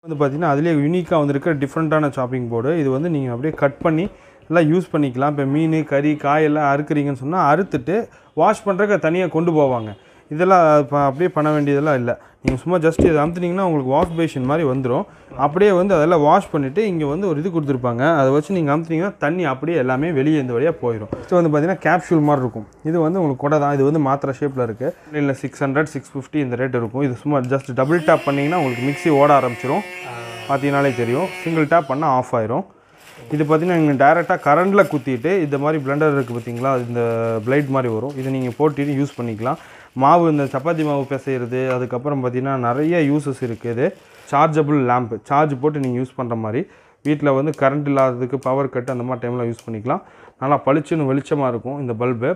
வந்து பார்த்தீங்கன்னா அதுலேயே யூனிக்காக வந்திருக்கிற டிஃப்ரெண்ட்டான சாப்பிங் போர்டு இது வந்து நீங்கள் அப்படியே கட் பண்ணி எல்லாம் யூஸ் பண்ணிக்கலாம் இப்போ மீன் கறி காய் எல்லாம் அறுக்குறீங்கன்னு சொன்னால் அறுத்துட்டு வாஷ் பண்ணுறதுக்கு தனியாக கொண்டு போவாங்க இதெல்லாம் இப்போ அப்படியே பண்ண வேண்டியதெல்லாம் இல்லை நீங்கள் சும்மா ஜஸ்ட் இதை அமுத்துனீங்கன்னா உங்களுக்கு வாஷ் பேஷன் மாதிரி வந்துடும் அப்படியே வந்து அதெல்லாம் வாஷ் பண்ணிவிட்டு இங்கே வந்து ஒரு இது கொடுத்துருப்பாங்க அதை வச்சு நீங்கள் அமுத்துனீங்கன்னா தண்ணி அப்படியே எல்லாமே வெளியே இந்த வழியாக போயிடும் இது வந்து பார்த்தீங்கன்னா கேப்சூல் மாதிரி இருக்கும் இது வந்து உங்களுக்கு கொடை தான் இது வந்து மாத்திரை ஷேப்பில் இருக்குது இல்லை சிக்ஸ் ஹண்ட்ரட் சிக்ஸ் ஃபிஃப்டி இந்த ரேட் இருக்கும் இது சும்மா ஜஸ்ட் டபுள் டேப் பண்ணிங்கன்னா உங்களுக்கு மிக்ஸி ஓட ஆரம்பிச்சிரும் பார்த்தீங்கனாலே தெரியும் சிங்கிள் டேப் பண்ணால் ஆஃப் ஆயிரும் இது பார்த்தீங்கன்னா நீங்கள் டேரெக்டாக கரண்டில் குத்திட்டு இந்த மாதிரி பிளெண்டர் இருக்குது பார்த்தீங்களா இந்த பிளைட் மாதிரி வரும் இதை நீங்கள் போட்டுட்டு யூஸ் பண்ணிக்கலாம் மாவு இந்த சப்பாத்தி மாவு பிசைகிறது அதுக்கப்புறம் பார்த்தீங்கன்னா நிறைய யூசஸ் இருக்குது சார்ஜபிள் லேம்ப் சார்ஜ் போட்டு நீங்கள் யூஸ் பண்ணுற மாதிரி வீட்டில் வந்து கரண்ட் இல்லாததுக்கு பவர் கட் அந்த மாதிரி டைமில் யூஸ் பண்ணிக்கலாம் நல்லா பளிச்சுன்னு வெளிச்சமாக இருக்கும் இந்த bulb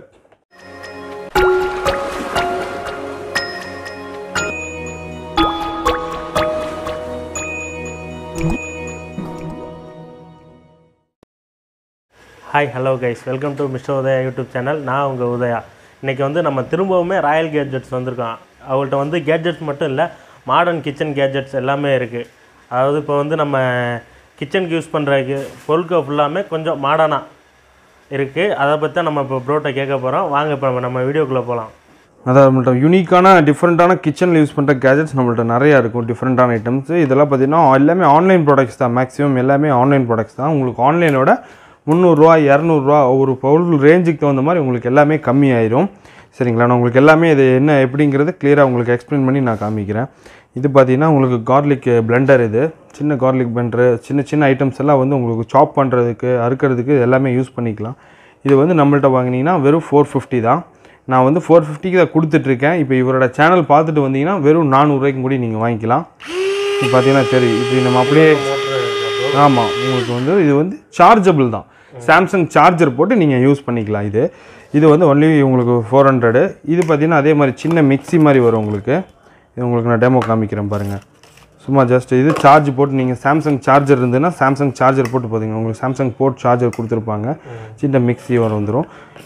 hi hello guys welcome to mister Udaya YouTube channel நான் உங்கள் உதயா இன்றைக்கி வந்து நம்ம திரும்பவுமே ராயல் கேட்ஜெட்ஸ் வந்திருக்கோம் அவங்கள்ட்ட வந்து கேட்ஜெட்ஸ் மட்டும் இல்லை மாடர்ன் கிச்சன் கேட்ஜெட்ஸ் எல்லாமே இருக்குது அதாவது இப்போ வந்து நம்ம கிச்சனுக்கு யூஸ் பண்ணுறதுக்கு பொருட்கள் ஃபுல்லாமே கொஞ்சம் மாடர்னாக இருக்குது அதை பற்றி தான் நம்ம இப்போ ப்ரோட்டை கேட்க போகிறோம் வாங்க இப்போ நம்ம வீடியோக்குள்ளே போகலாம் அதாவது நம்மள்ட்ட யூனிக்கான டிஃப்ரெண்ட்டான கிச்சனில் யூஸ் பண்ணுற கேஜெட்ஸ் நம்மள்ட்ட நிறையா இருக்கும் டிஃப்ரெண்ட்டான ஐட்டம்ஸ் இதெல்லாம் பார்த்தீங்கன்னா எல்லாமே ஆன்லைன் ப்ராடக்ட்ஸ் தான் மேக்ஸிமம் எல்லாமே ஆன்லைன் ப்ராடக்ட்ஸ் தான் உங்களுக்கு ஆன்லைனோட முந்நூறுரூவா இரநூறுவா ஒரு பொருள் ரேஞ்சுக்கு தகுந்த மாதிரி உங்களுக்கு எல்லாமே கம்மி ஆயிரும் சரிங்களா நான் உங்களுக்கு எல்லாமே இது என்ன எப்படிங்கிறது கிளியராக உங்களுக்கு எக்ஸ்பிளைன் பண்ணி நான் காமிக்கிறேன் இது பார்த்தீங்கன்னா உங்களுக்கு கார்லிக் பிளெண்டர் இது சின்ன கார்லிக் பிளெண்டரு சின்ன சின்ன ஐட்டம்ஸ் எல்லாம் வந்து உங்களுக்கு சாப் பண்ணுறதுக்கு அறுக்கிறதுக்கு எல்லாமே யூஸ் பண்ணிக்கலாம் இது வந்து நம்மள்ட்ட வாங்கினீங்கன்னா வெறும் ஃபோர் ஃபிஃப்டி தான் நான் வந்து ஃபோர் ஃபிஃப்டிக்கு தான் கொடுத்துட்ருக்கேன் இப்போ இவரோட சேனல் பார்த்துட்டு வந்தீங்கன்னா வெறும் நானூறுரூவாய்க்கு கூட நீங்கள் வாங்கிக்கலாம் இப்போ பார்த்தீங்கன்னா சரி இப்படி நம்ம அப்படியே ஆமாம் உங்களுக்கு வந்து இது வந்து சார்ஜபிள் தான் சாம்சங் சார்ஜர் போட்டு நீங்கள் யூஸ் பண்ணிக்கலாம் இது இது வந்து ஒன்லி உங்களுக்கு ஃபோர் ஹண்ட்ரடு இது பார்த்தீங்கன்னா அதே மாதிரி சின்ன மிக்ஸி மாதிரி வரும் உங்களுக்கு இது உங்களுக்கு நான் டெமோ காமிக்கிறேன் பாருங்கள் சும்மா ஜஸ்ட் இது சார்ஜ் போட்டு நீங்கள் சாம்சங் சார்ஜர் இருந்ததுன்னா சாம்சங் சார்ஜர் போட்டு போதுங்க உங்களுக்கு சாம்சங் போர்ட் சார்ஜர் கொடுத்துருப்பாங்க சின்ன மிக்ஸி வர வந்துடும்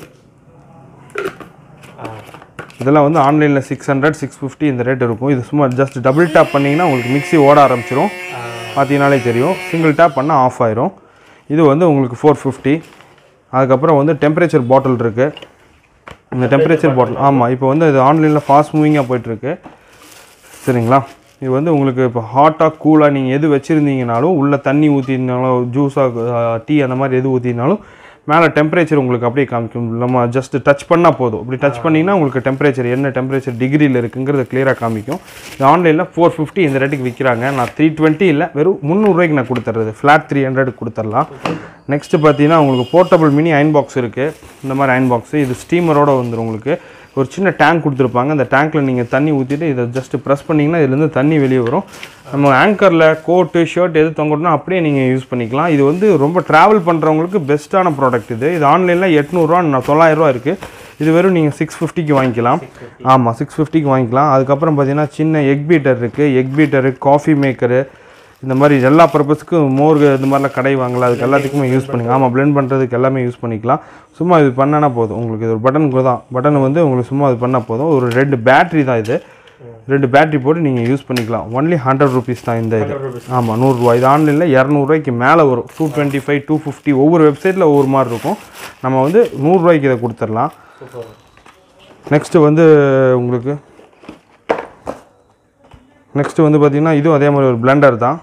இதெல்லாம் வந்து ஆன்லைனில் சிக்ஸ் ஹண்ட்ரட் சிக்ஸ் ஃபிஃப்டி இந்த ரேட் இருக்கும் இது சும்மா ஜஸ்ட் டபுள் டேப் பண்ணிங்கன்னா உங்களுக்கு மிக்ஸி ஓட ஆரம்பிச்சிரும் பார்த்தீங்கனாலே தெரியும் சிங்கிள் டேப் பண்ணால் ஆஃப் ஆயிரும் இது வந்து உங்களுக்கு ஃபோர் ஃபிஃப்டி அதுக்கப்புறம் வந்து டெம்பரேச்சர் பாட்டில் இருக்குது இந்த டெம்பரேச்சர் பாட்டில் ஆமாம் இப்போ வந்து இது ஆன்லைனில் ஃபாஸ்ட் மூவிங்காக போயிட்டுருக்கு சரிங்களா இது வந்து உங்களுக்கு இப்போ ஹாட்டாக கூலாக நீங்கள் எது வச்சுருந்தீங்கனாலும் உள்ளே தண்ணி ஊற்றினாலும் ஜூஸாக டீ அந்த மாதிரி எது ஊற்றினாலும் மேலே டெம்பரேச்சர் உங்களுக்கு அப்படியே காமிக்கும் நம்ம ஜஸ்ட் டச் பண்ணால் போதும் இப்படி டச் பண்ணிங்கன்னா உங்களுக்கு டெம்பரேச்சர் என்ன டெம்பரேச்சர் டிகிரியில் இருக்குங்கிறத கிளியராக காமிக்கும் இது ஆன்லைனில் ஃபோர் ஃபிஃப்டி இந்த ரேட்டுக்கு விற்கிறாங்க நான் த்ரீ டுவெண்ட்டி இல்லை வெறும் முந்நூறுரூவாய்க்கு நான் கொடுத்துட்றது ஃப்ளாட் த்ரீ ஹண்ட்ரடுக்கு கொடுத்துடலாம் நெக்ஸ்ட்டு பார்த்தீங்கன்னா உங்களுக்கு போர்ட்டபிள் மினி அயன் பாக்ஸ் இருக்குது இந்த மாதிரி அயன் பாக்ஸு இது ஸ்டீமரோட வந்துடும் உங்களுக்கு ஒரு சின்ன டேங்க் கொடுத்துருப்பாங்க அந்த டேங்க்கில் நீங்கள் தண்ணி ஊற்றிட்டு இதை ஜஸ்ட் ப்ரெஸ் பண்ணிங்கன்னா இதுலேருந்து தண்ணி வெளியே வரும் நம்ம ஆங்கரில் கோட்டு ஷர்ட் எது தொங்கட்டணும் அப்படியே நீங்கள் யூஸ் பண்ணிக்கலாம் இது வந்து ரொம்ப ட்ராவல் பண்ணுறவங்களுக்கு பெஸ்ட்டான ப்ராடக்ட் இது இது ஆன்லைனில் எட்நூறுரூவா தொள்ளாயிரரூவா இருக்குது இது வெறும் நீங்கள் சிக்ஸ் ஃபிஃப்டிக்கு வாங்கிக்கலாம் ஆமாம் சிக்ஸ் ஃபிஃப்டிக்கு வாங்கிக்கலாம் அதுக்கப்புறம் பார்த்தீங்கன்னா சின்ன எக் பீட்டர் இருக்குது எக் பீட்டரு காஃபி மேக்கரு இந்த மாதிரி எல்லா பர்பஸ்க்கும் மோர் இந்த மாதிரிலாம் கடை வாங்கலாம் அதுக்கு எல்லாத்துக்குமே யூஸ் பண்ணிக்கலாம் ஆமாம் blend பண்ணுறதுக்கு எல்லாமே யூஸ் பண்ணிக்கலாம் சும்மா இது பண்ணனா போதும் உங்களுக்கு இது ஒரு பட்டன் தான் பட்டன் வந்து உங்களுக்கு சும்மா இது பண்ணால் போதும் ஒரு ரெண்டு பேட்டரி தான் இது ரெண்டு பேட்டரி போட்டு நீங்கள் யூஸ் பண்ணிக்கலாம் ஒன்லி ஹண்ட்ரட் ருபீஸ் தான் இந்த இது ஆமாம் நூறுரூவா இது ஆன்லைனில் இரநூறுவாய்க்கு மேலே வரும் two twenty five two fifty ஒவ்வொரு வெப்சைட்டில் ஒவ்வொரு மாதிரி இருக்கும் நம்ம வந்து நூறுரூவாய்க்கு இதை கொடுத்துடலாம் நெக்ஸ்ட்டு வந்து உங்களுக்கு நெக்ஸ்ட்டு வந்து பார்த்திங்கன்னா இதுவும் அதே மாதிரி ஒரு பிளெண்டர் தான்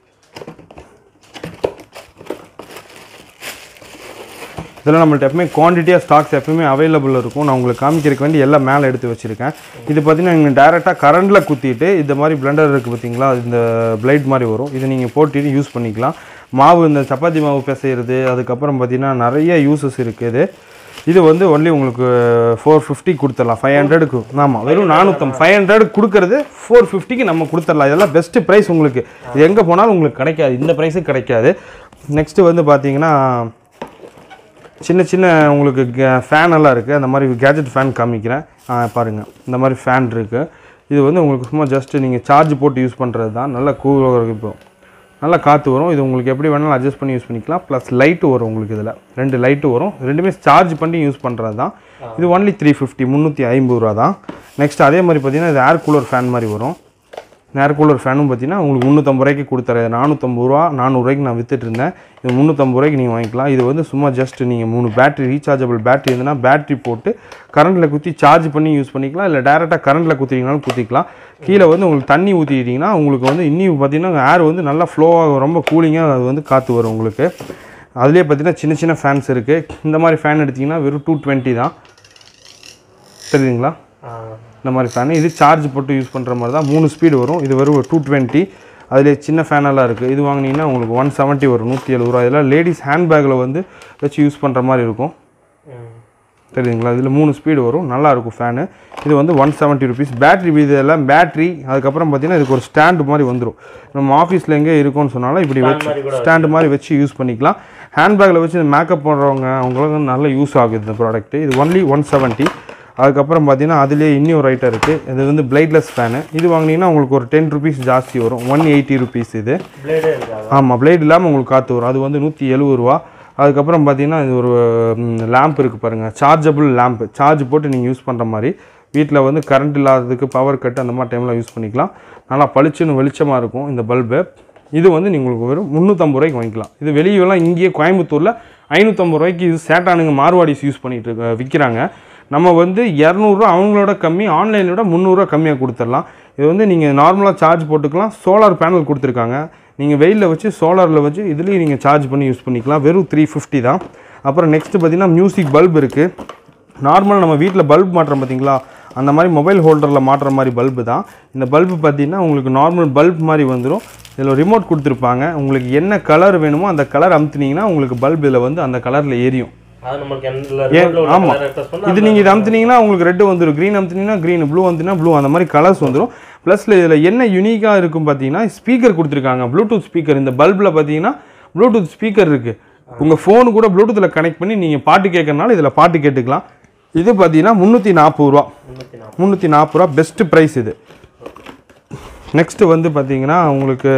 இதெல்லாம் நம்மள்ட்ட எப்பவுமே குவான்டிட்டியாக ஸ்டாக்ஸ் எப்பவுமே அவைலபிள் இருக்கும் நான் உங்களுக்கு காமிக்கிறதுக்கு வேண்டி எல்லாம் மேலே எடுத்து வச்சுருக்கேன் இது பார்த்தீங்கன்னா நீங்கள் டேரெக்டாக கரண்டில் குத்திட்டு இந்த மாதிரி பிளெண்டர் இருக்குது பார்த்தீங்களா இந்த பிளைட் மாதிரி வரும் இதை நீங்கள் போட்டுட்டு யூஸ் பண்ணிக்கலாம் மாவு இந்த சப்பாத்தி மாவு பிசைகிறது அதுக்கப்புறம் பார்த்தீங்கன்னா நிறைய யூசஸ் இருக்குது இது வந்து ஒன்லி உங்களுக்கு ஃபோர் ஃபிஃப்டி கொடுத்துடலாம் ஃபைவ் ஹண்ட்ரடுக்கு ஆமாம் வெறும் நானூற்றம்பது ஃபைவ் ஹண்ட்ரடுக்கு கொடுக்கறது ஃபோர் ஃபிஃப்டிக்கு நம்ம கொடுத்துடலாம் இதெல்லாம் பெஸ்ட்டு ப்ரைஸ் உங்களுக்கு இது எங்கே போனாலும் உங்களுக்கு கிடைக்காது இந்த ப்ரைஸுக்கு கிடைக்காது நெக்ஸ்ட்டு வந்து பார்த்தீங்கன்னா சின்ன சின்ன உங்களுக்கு ஃபேன் எல்லாம் இருக்குது அந்த மாதிரி கேஜெட் ஃபேன் காமிக்கிறேன் ஆ, பாருங்க இந்த மாதிரி ஃபேன் இருக்குது இது வந்து உங்களுக்கு சும்மா ஜஸ்ட்டு நீங்கள் சார்ஜ் போட்டு யூஸ் பண்ணுறது தான் நல்லா கூலாக இருக்கும் இப்போ நல்லா காற்று வரும் இது உங்களுக்கு எப்படி வேணாலும் அட்ஜஸ்ட் பண்ணி யூஸ் பண்ணிக்கலாம் ப்ளஸ் லைட்டு வரும் உங்களுக்கு இதில் ரெண்டு லைட்டு வரும் ரெண்டுமே சார்ஜ் பண்ணி யூஸ் பண்ணுறது தான் இது ஒன்லி த்ரீ ஃபிஃப்டி முந்நூற்றி ஐம்பது ரூபா தான் நெக்ஸ்ட் அதே மாதிரி பார்த்தீங்கன்னா இது ஏர் கூலர் ஃபேன் மாதிரி வரும் ஏர் கூலர் ஃபேனும் பார்த்தீங்கன்னா உங்களுக்கு முந்நூற்றம்பது ரூபாய்க்கு கொடுத்துறேன் நானூற்றம்பது ரூபா நானூறுரூவாய்க்கு நான் வித்துட்டு இருந்தேன் இது முந்நூற்றம்பது ரூபாய்க்கு நீங்கள் வாங்கிக்கலாம் இது வந்து சும்மா ஜஸ்ட் நீங்கள் மூணு பேட்டரி ரீசார்ஜபிள் பேட்டரி இருந்ததுன்னா பேட்டரி போட்டு கரண்ட்டில் குத்தி சார்ஜ் பண்ணி யூஸ் பண்ணிக்கலாம் இல்லை டேரெக்டாக கரண்ட்டில் குத்திக்கினாலும் குத்திக்கலாம் கீழே வந்து உங்களுக்கு தண்ணி ஊற்றிக்கிட்டிங்கன்னா உங்களுக்கு வந்து இன்னும் பார்த்தீங்கன்னா ஏர் வந்து நல்லா ஃப்ளோவாக ரொம்ப கூலிங்காக அது வந்து காற்று வரும் உங்களுக்கு அதுலேயே பார்த்தீங்கன்னா சின்ன சின்ன ஃபேன்ஸ் இருக்குது இந்த மாதிரி ஃபேன் எடுத்திங்கன்னா வெறும் டூ டுவெண்ட்டி தான் தெரியுதுங்களா இந்த மாதிரி ஃபேனு இது சார்ஜ் போட்டு யூஸ் பண்ணுற மாதிரி தான் மூணு ஸ்பீடு வரும் இது வெறும் டூ டுவெண்ட்டி அதில் சின்ன ஃபேனெல்லாம் இருக்குது இது வாங்கினீங்கன்னா உங்களுக்கு ஒன் செவன்ட்டி வரும் நூற்றி எழுபது ரூபா இதெல்லாம் லேடிஸ் ஹேண்ட்பேக்கில் வந்து வச்சு யூஸ் பண்ணுற மாதிரி இருக்கும் தெரியுதுங்களா இதில் மூணு ஸ்பீடு வரும் நல்லா இருக்கும் ஃபேனு இது வந்து ஒன் செவன்ட்டி ருபீஸ் பேட்ரி இதெல்லாம் பேட்ரி அதுக்கப்புறம் பார்த்தீங்கன்னா இதுக்கு ஒரு ஸ்டாண்டு மாதிரி வந்துடும் நம்ம ஆஃபீஸில் எங்கே இருக்கும்னு சொன்னாலும் இப்படி வச்சு ஸ்டாண்டு மாதிரி வச்சு யூஸ் பண்ணிக்கலாம் ஹேண்ட்பேக்கில் வச்சு மேக்கப் பண்ணுறவங்க அவங்களுக்கு நல்ல யூஸ் ஆகுது இந்த ப்ராடக்ட்டு இது ஒன்லி ஒன் செவன்ட்டி அதுக்கப்புறம் பார்த்தீங்கன்னா அதுலேயே இன்னும் ரைட்டாக இருக்குது இது வந்து பிளைட்லெஸ் ஃபேனு இது வாங்கினீங்கன்னா உங்களுக்கு ஒரு டென் ருபீஸ் ஜாஸ்தி வரும் ஒன் எயிட்டி ருபீஸ் இது பிளேடே இருக்காது ஆமாம் பிளேட் இல்லாமல் உங்களுக்கு காற்று வரும் அது வந்து நூற்றி எழுபது ரூபா அதுக்கப்புறம் பார்த்தீங்கன்னா இது ஒரு லேம்ப் இருக்குது பாருங்கள் சார்ஜபிள் லேம்ப் சார்ஜ் போட்டு நீங்கள் யூஸ் பண்ணுற மாதிரி வீட்டில் வந்து கரண்ட் இல்லாததுக்கு பவர் கட் அந்த மாதிரி டைமில் யூஸ் பண்ணிக்கலாம் நல்லா பளிச்சுன்னு வெளிச்சமாக இருக்கும் இந்த பல்பு இது வந்து நீங்கள் உங்களுக்கு வெறும் முந்நூற்றம்பது ரூபாய்க்கு வாங்கிக்கலாம் இது வெளியெல்லாம் இங்கேயே கோயம்புத்தூரில் ஐநூற்றம்பது ரூபாய்க்கு இது சேட்டானுங்க மார்வாடிஸ் யூஸ் பண்ணிட்டு இருக்க விற்கிறாங்க நம்ம வந்து இரநூறுவா அவங்களோட கம்மி ஆன்லைனை விட முந்நூறுரூவா கம்மியாக கொடுத்துடலாம் இது வந்து நீங்கள் நார்மலாக சார்ஜ் போட்டுக்கலாம் சோலார் பேனல் கொடுத்துருக்காங்க நீங்கள் வெயிலில் வச்சு சோலாரில் வச்சு இதுலேயும் நீங்கள் சார்ஜ் பண்ணி யூஸ் பண்ணிக்கலாம் வெறும் த்ரீ ஃபிஃப்டி தான் அப்புறம் நெக்ஸ்ட்டு பார்த்தீங்கன்னா மியூசிக் பல்ப் இருக்குது நார்மல் நம்ம வீட்டில் பல்ப் மாட்டுறோம் பார்த்தீங்களா அந்த மாதிரி மொபைல் ஹோல்டரில் மாட்டுற மாதிரி பல்பு தான் இந்த பல்பு பார்த்தீங்கன்னா உங்களுக்கு நார்மல் பல்ப் மாதிரி வந்துடும் இதில் ரிமோட் கொடுத்துருப்பாங்க உங்களுக்கு என்ன கலர் வேணுமோ அந்த கலர் அமுத்துனீங்கன்னா உங்களுக்கு பல்ப் இதில் வந்து அந்த கலரில் எரியும் அது நம்மளுக்கு எந்த ஏன் remote ல உள்ள ஆமாம் colour press பண்ணா இது நீங்கள் இது அமுத்துனீங்கன்னா உங்களுக்கு ரெட்டு வந்துடும் க்ரீன் அமுத்துனீங்கன்னா க்ரீன் ப்ளூ அமுத்துனா ப்ளூ அந்த மாதிரி கலர்ஸ் வந்துடும் ப்ளஸில் இதில் என்ன யூனிக்காக இருக்கும் பார்த்தீங்கன்னா ஸ்பீக்கர் கொடுத்துருக்காங்க ப்ளூடூத் ஸ்பீக்கர் இந்த பல்பில் பார்த்தீங்கன்னா ப்ளூடூத் ஸ்பீக்கர் இருக்குது உங்கள் ஃபோனு கூட ப்ளூடூத்தில் கனெக்ட் பண்ணி நீங்கள் பாட்டு கேட்கறனால இதில் பாட்டு கேட்டுக்கலாம் இது பார்த்தீங்கன்னா முந்நூற்றி நாற்பது ரூபா முன்னூத்தி நாற்பது. முந்நூற்றி நாற்பது ரூபா பெஸ்ட்டு ப்ரைஸ் இது நெக்ஸ்ட்டு வந்து பார்த்தீங்கன்னா உங்களுக்கு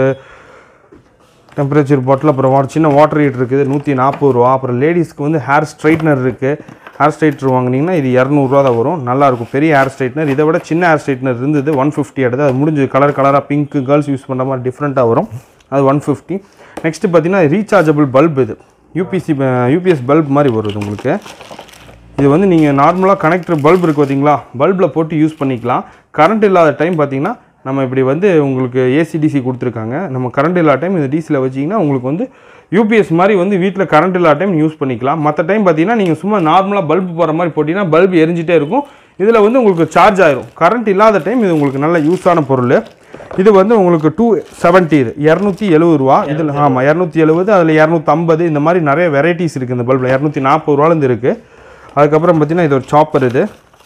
டெம்பரேச்சர் பாட்டில் அப்புறம் wa- சின்ன வாட்டர் ஹீட்டர் இருக்குது நூற்றி நாற்பது ரூபா அப்புறம் லேடிஸ்க்கு வந்து ஹேர் ஸ்ட்ரைட்னர் இருக்குது ஹேர் ஸ்ட்ரைட்னர் வாங்குனீங்கன்னா இது இரநூறுவா தான் வரும் நல்லாயிருக்கும் பெரிய ஹேர் ஸ்ட்ரைட்னர் இதை விட சின்ன ஹேர் ஸ்ட்ரைட்னர் இருந்தது ஒன் ஃபிஃப்டி எடுத்து அது முடிஞ்சு கலர் கலராக பிங்க் கேர்ள்ஸ் யூஸ் பண்ணுற மாதிரி டிஃப்ரெண்ட்டாக வரும் அது ஒன் ஃபிஃப்டி நெக்ஸ்ட்டு பார்த்தீங்கன்னா ரீசார்ஜபிள் பல்ப் இது யூபிசி யூபிஎஸ் பல்ப் மாதிரி வருது உங்களுக்கு இது வந்து நீங்கள் நார்மலாக கனெக்டர் பல்ப் இருக்குது பார்த்தீங்களா பல்பில் போட்டு யூஸ் பண்ணிக்கலாம் கரண்ட் இல்லாத டைம் பார்த்தீங்கன்னா நம்ம இப்படி வந்து உங்களுக்கு ஏசிடிசி கொடுத்துருக்காங்க நம்ம கரண்ட் இல்லாத டைம் இந்த டிசியில் வச்சிங்கன்னா உங்களுக்கு வந்து யூபிஎஸ் மாதிரி வந்து வீட்டில் கரண்ட் இல்லாத டைம் யூஸ் பண்ணிக்கலாம் மற்ற டைம் பார்த்தீங்கன்னா நீங்கள் சும்மா நார்மலாக பல்ப் போகிற மாதிரி போட்டிங்கன்னா பல்ப் எரிஞ்சிட்டே இருக்கும் இதில் வந்து உங்களுக்கு சார்ஜ் ஆயிரும் கரண்ட் இல்லாத டைம் இது உங்களுக்கு நல்ல யூஸான பொருள் இது வந்து உங்களுக்கு டூ செவன்ட்டி இது இரநூத்தி எழுபது ரூபா இதில் ஆமாம் இரநூத்தி எழுபது அதில் இரநூத்தம்பது இந்த மாதிரி நிறைய வெரைட்டிஸ் இருக்குது இந்த பல்பில் இரநூத்தி நாற்பது ரூபாலேருந்து இருக்குது அதுக்கப்புறம் பார்த்தீங்கன்னா இது ஒரு சாப்பர் இது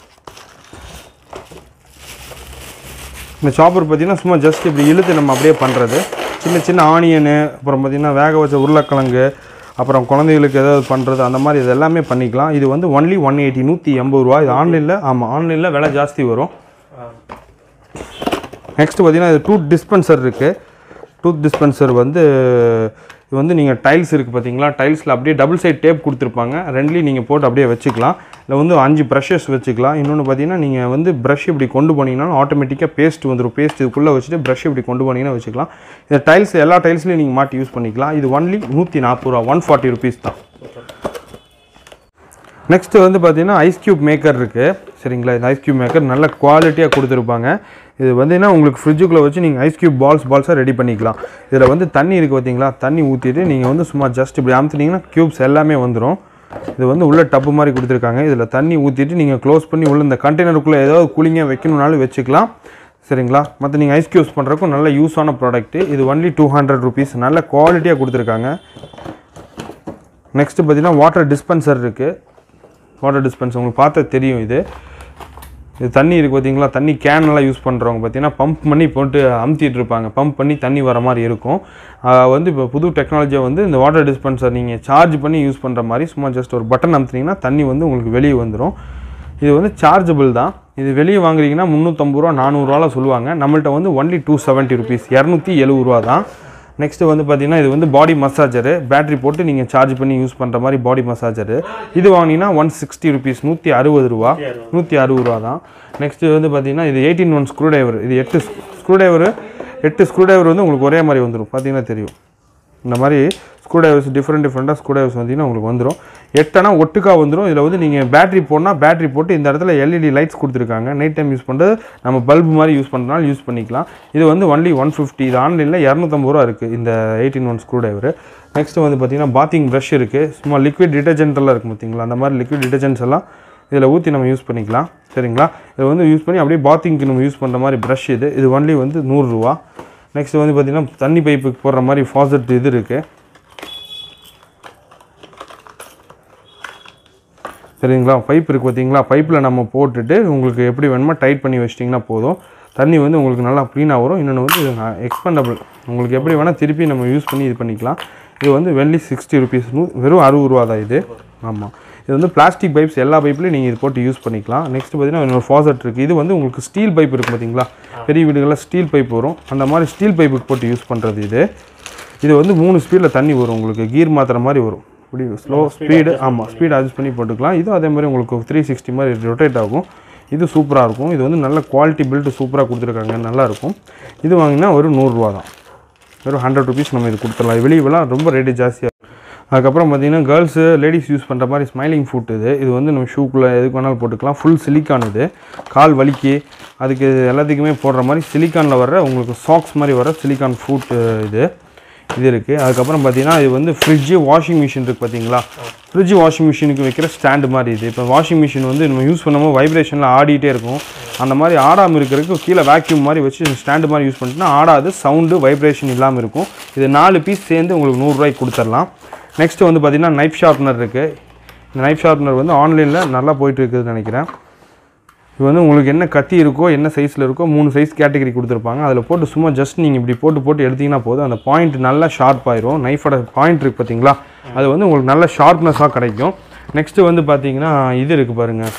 இந்த சாப்பர் பார்த்தீங்கன்னா சும்மா ஜஸ்ட் இப்படி இழுத்து நம்ம அப்படியே பண்ணுறது சின்ன சின்ன ஆனியனு அப்புறம் பார்த்தீங்கன்னா வேக வச்ச உருளைக்கிழங்கு அப்புறம் குழந்தைகளுக்கு ஏதாவது பண்ணுறது அந்த மாதிரி இது எல்லாமே பண்ணிக்கலாம் இது வந்து ஒன்லி ஒன் எயிட்டி நூற்றி எண்பது ரூபா இது ஆன்லைனில் ஆமாம் ஆன்லைனில் விலை ஜாஸ்தி வரும் ஆ. நெக்ஸ்ட் பார்த்தீங்கன்னா இது டூத் டிஸ்பென்சர் இருக்குது டூத் டிஸ்பென்சர் வந்து இது வந்து நீங்கள் டைல்ஸ் இருக்குது பார்த்தீங்களா டைல்ஸில் அப்படியே டபுள் சைட் டேப் கொடுத்துருப்பாங்க ரெண்டுலேயும் நீங்கள் போட்டு அப்படியே வச்சுக்கலாம் இதில் வந்து அஞ்சு ப்ரஷஸ் வச்சுக்கலாம் இன்னொன்று பார்த்தீங்கன்னா நீங்கள் வந்து ப்ரஷ் இப்படி கொண்டு போனீங்கன்னா ஆட்டோமேட்டிக்காக பேஸ்ட் வந்துடும் பேஸ்ட் இதுக்குள்ளே வச்சுட்டு ப்ரஷ் இப்படி கொண்டு போனீங்கன்னா வச்சுக்கலாம் இந்த டைல்ஸ் எல்லா டைல்ஸ்லையும் நீங்கள் மாட்டி யூஸ் பண்ணிக்கலாம் இது ஒன்லி நூற்றி நாற்பது ரூபா ஒன் ஃபார்ட்டி ருபீஸ் தான் நெக்ஸ்ட்டு வந்து பார்த்தீங்கன்னா ஐஸ் கியூப் மேக்கர் இருக்குது சரிங்களா இந்த ஐஸ் கியூப் மேக்கர் நல்ல குவாலிட்டியாக கொடுத்துருப்பாங்க இது பார்த்தீங்கன்னா உங்களுக்கு ஃப்ரிட்ஜுக்குள்ளே வச்சு நீங்கள் ஐஸ் கியூப் பால்ஸ் பால்ஸாக ரெடி பண்ணிக்கலாம் இதில் வந்து தண்ணி இருக்குது பார்த்தீங்களா தண்ணி ஊற்றிட்டு நீங்கள் வந்து சும்மா ஜஸ்ட் இப்படி அமுத்துனீங்கன்னா க்யூப்ஸ் எல்லாமே வந்துடும் இது வந்து உள்ள டப்பு மாதிரி கொடுத்துருக்காங்க இதில் தண்ணி ஊற்றிட்டு நீங்கள் க்ளோஸ் பண்ணி உள்ள இந்த கண்டெய்னருக்குள்ளே ஏதாவது கூலிங்காக வைக்கணும்னாலும் வச்சுக்கலாம் சரிங்களா மற்ற நீங்கள் ஐஸ் கியூப்ஸ் பண்ணுறக்கும் நல்ல யூஸான ப்ராடக்ட்டு இது ஒன்லி டூ ஹண்ட்ரட் ருபீஸ் நல்ல குவாலிட்டியாக கொடுத்துருக்காங்க நெக்ஸ்ட்டு பார்த்தீங்கன்னா வாட்டர் டிஸ்பென்சர் இருக்குது வாட்டர் டிஸ்பென்சர் உங்களுக்கு பார்த்தா தெரியும் இது இது தண்ணி இருக்குது பார்த்தீங்களா தண்ணி கேன் எல்லாம் யூஸ் பண்ணுறவங்க பார்த்தீங்கன்னா பம்ப் பண்ணி போட்டு அமுத்திட்டு இருப்பாங்க பம்ப் பண்ணி தண்ணி வர மாதிரி இருக்கும் ஆஹ் வந்து இப்போ புது டெக்னாலஜியை வந்து இந்த வாட்டர் டிஸ்பென்சர் நீங்கள் சார்ஜ் பண்ணி யூஸ் பண்ணுற மாதிரி சும்மா ஜஸ்ட் ஒரு பட்டன் அமுத்துனீங்கன்னா தண்ணி வந்து உங்களுக்கு வெளியே வந்துடும் இது வந்து சார்ஜபிள் தான் இது வெளியே வாங்குறீங்கன்னா முந்நூற்றம்பது ரூபா நானூறுரூவால சொல்லுவாங்க நம்மள்ட்ட வந்து ஒன்லி டூ செவன்ட்டி ருபீஸ் இரநூத்தி எழுபது ரூபா தான் நெக்ஸ்ட்டு வந்து பார்த்தீங்கன்னா இது வந்து பாடி மசாஜரு பேட்டரி போட்டு நீங்கள் சார்ஜ் பண்ணி யூஸ் பண்ணுற மாதிரி பாடி மசாஜரு இது வாங்கினீங்கன்னா ஒன் சிக்ஸ்டி ருபீஸ் நூற்றி அறுபது ரூபா நூற்றி அறுபது ரூபா தான் நெக்ஸ்ட்டு வந்து பார்த்தீங்கன்னா இது எயிட்டீன் ஒன் ஸ்க்ரூ டிரைவர் இது எட்டு ஸ்க்ரூ டிரைவர் எட்டு ஸ்க்ரூ டிரைவர் வந்து உங்களுக்கு ஒரே மாதிரி வந்துடும் பார்த்தீங்கன்னா தெரியும் இந்த மாதிரி ஸ்க்ரூ டிரைவர்ஸ் டிஃப்ரெண்ட் டிஃப்ரெண்ட்டாக ஸ்க்ரூ டிரைவர்ஸ் வந்தீங்கன்னா உங்களுக்கு வந்துடும் எட்டனா ஒட்டுக்கா வந்துடும் இதில் வந்து நீங்கள் பேட்டரி போடணும் பேட்டரி போட்டு இந்த இடத்துல எல்இடி லைட்ஸ் கொடுத்துருக்காங்க நைட் டைம் யூஸ் பண்ணுறது நம்ம பல்பு மாதிரி யூஸ் பண்ணுறதுனால யூஸ் பண்ணிக்கலாம் இது வந்து ஒன்லி ஒன் ஃபிஃப்டி இது ஆன்லைனில் இரநூத்தம்பது ரூபா இருக்குது இந்த eighteen one screwdriver next வந்து பார்த்தீங்கன்னா பாத்திங் ப்ரஷ் இருக்குது சும்மா லிக்விட் டிட்டர்ஜென்ட் எல்லாம் இருக்குது பார்த்தீங்களா அந்த மாதிரி லிக்விட் டிட்டர்ஜென்ட்ஸ் எல்லாம் இதில் ஊற்றி நம்ம யூஸ் பண்ணிக்கலாம் சரிங்களா இதை வந்து யூஸ் பண்ணி அப்படியே பாத்திங்க்கு நம்ம யூஸ் பண்ணுற மாதிரி ப்ரஷ் இது இது ஒன்லி வந்து நூறுரூவா நெக்ஸ்ட் வந்து பார்த்திங்கன்னா தண்ணி பைப்புக்கு போடுற மாதிரி ஃபாசட் இது இருக்குது சரிங்களா பைப் இருக்குது பார்த்தீங்களா பைப்பில் நம்ம போட்டுட்டு உங்களுக்கு எப்படி வேணுமோ டைட் பண்ணி வச்சிட்டிங்கன்னா போதும் தண்ணி வந்து உங்களுக்கு நல்லா க்ளீனாக வரும் இன்னொன்று வந்து எக்ஸ்பெண்டபிள் உங்களுக்கு எப்படி வேணால் திருப்பி நம்ம யூஸ் பண்ணி இது பண்ணிக்கலாம் இது வந்து வெள்ளி சிக்ஸ்டி ருபீஸ் வெறும் அறுபது ரூபா தான் இது ஆமாம் இது வந்து பிளாஸ்டிக் பைப்ஸ் எல்லா பைப்லையும் நீங்கள் இது போட்டு யூஸ் பண்ணிக்கலாம் நெக்ஸ்ட் பார்த்தீங்கன்னா இன்னொரு ஃபாசட் இருக்குது இது வந்து உங்களுக்கு ஸ்டீல் பைப் இருக்குது பார்த்தீங்களா பெரிய வீடுகளில் ஸ்டீல் பைப் வரும் அந்த மாதிரி ஸ்டீல் பைப்புக்கு போட்டு யூஸ் பண்ணுறது இது இது வந்து மூணு ஸ்பீடில் தண்ணி வரும் உங்களுக்கு கீர் மாற்றுற மாதிரி வரும் இப்படி ஸ்லோ ஸ்பீடு ஆமாம் ஸ்பீட் அட்ஜஸ்ட் பண்ணி போட்டுக்கலாம் இதுவும் அதே மாதிரி உங்களுக்கு த்ரீ சிக்ஸ்டி மாதிரி ரொட்டேட் ஆகும் இது சூப்பராக இருக்கும் இது வந்து நல்ல குவாலிட்டி பில்ட் சூப்பராக கொடுத்துருக்காங்க நல்லாயிருக்கும் இது வாங்கினா ஒரு நூறுரூவா தான் வெறும் ஹண்ட்ரட் ருபீஸ் நம்ம இது கொடுத்துடலாம் வெளியெல்லாம் ரொம்ப ரேட்டு ஜாஸ்தியாக இருக்கும் அதுக்கப்புறம் பார்த்தீங்கன்னா கேர்ள்ஸு லேடிஸ் யூஸ் பண்ணுற மாதிரி ஸ்மைலிங் ஃபுட் இது இது வந்து நம்ம ஷூக்குள்ளே எதுக்கு வேணாலும் போட்டுக்கலாம் ஃபுல் சிலிக்கான் இது கால் வலிக்கு அதுக்கு எல்லாத்துக்குமே போடுற மாதிரி சிலிக்கானில் வர்ற உங்களுக்கு சாக்ஸ் மாதிரி வர சிலிக்கான் ஃபுட் இது இது இருக்குது அதுக்கப்புறம் பார்த்தீங்கன்னா இது வந்து ஃப்ரிட்ஜு வாஷிங் மிஷின் இருக்குது பார்த்தீங்களா ஃப்ரிட்ஜ் வாஷிங் மிஷினுக்கு வைக்கிற ஸ்டாண்டு மாதிரி இது இப்போ வாஷிங் மிஷின் வந்து நம்ம யூஸ் பண்ணும்போது வைப்ரேஷனில் ஆடிட்டே இருக்கும் அந்த மாதிரி ஆடாமல் இருக்கிறதுக்கு கீழே வேக்யூம் மாதிரி வச்சு ஸ்டாண்டு மாதிரி யூஸ் பண்ணிட்டுனா ஆடாது சவுண்டு வைப்ரேஷன் இல்லாமல் இருக்கும் இது நாலு பீஸ் சேர்ந்து உங்களுக்கு நூறுரூவாய்க்கு கொடுத்துடலாம் நெக்ஸ்ட்டு வந்து பார்த்தீங்கன்னா நைஃப் ஷார்ப்னர் இருக்குது இந்த நைஃப் ஷார்ப்னர் வந்து ஆன்லைனில் நல்லா போயிட்டு இருக்குதுன்னு நினைக்கிறேன் இது வந்து உங்களுக்கு என்ன கத்தி இருக்கோ என்ன சைஸில் இருக்கோ மூணு சைஸ் கேட்டகரி கொடுத்துருப்பாங்க அதில் போட்டு சும்மா ஜஸ்ட் நீங்கள் இப்படி போட்டு போட்டு எடுத்தீங்கன்னா போதும் அந்த பாயிண்ட் நல்லா ஷார்ப் ஆயிரும் நைஃபோட பாயிண்ட் இருக்குது பார்த்தீங்களா அது வந்து உங்களுக்கு நல்ல ஷார்ப்னஸாக கிடைக்கும் நெக்ஸ்ட்டு வந்து பார்த்தீங்கன்னா இது இருக்குது பாருங்கள்